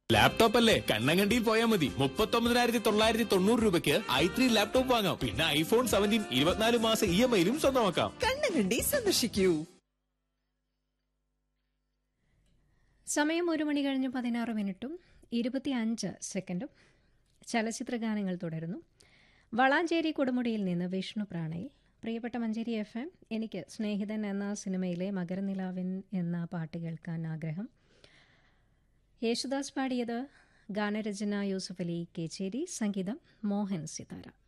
laptop അല്ലേ കണ്ണങ്കണ്ടിയിൽ പോയാൽ മതി മുപ്പത്തൊമ്പതിനായിരത്തി തൊള്ളായിരത്തി തൊണ്ണൂറ് രൂപയ്ക്ക് ഐ ത്രീ ലാപ്ടോപ്പ് വാങ്ങാം പിന്നെ ഐഫോൺ സെവൻറ്റീൻ ഇരുപത്തിനാല് മാസം ഇ എം ഐയിലും സ്വന്തമാക്കാം കണ്ണങ്കണ്ടി സന്ദർശിക്കൂ സമയം ഒരു മണി കഴിഞ്ഞ് പതിനാറ് മിനിറ്റും ഇരുപത്തി അഞ്ച് സെക്കൻഡും ചലച്ചിത്ര ഗാനങ്ങൾ തുടരുന്നു വളാഞ്ചേരി കൊടുമുടിയിൽ നിന്ന് വിഷ്ണു പ്രാണയിൽ പ്രിയപ്പെട്ട മഞ്ചേരി എഫ് എം എനിക്ക് സ്നേഹിതൻ എന്ന സിനിമയിലെ മകരനിലാവിൻ എന്ന പാട്ട് കേൾക്കാൻ ആഗ്രഹം യേശുദാസ് പാടിയത് ഗാനരചന യൂസഫ് അലി കേച്ചേരി സംഗീതം മോഹൻ സിതാര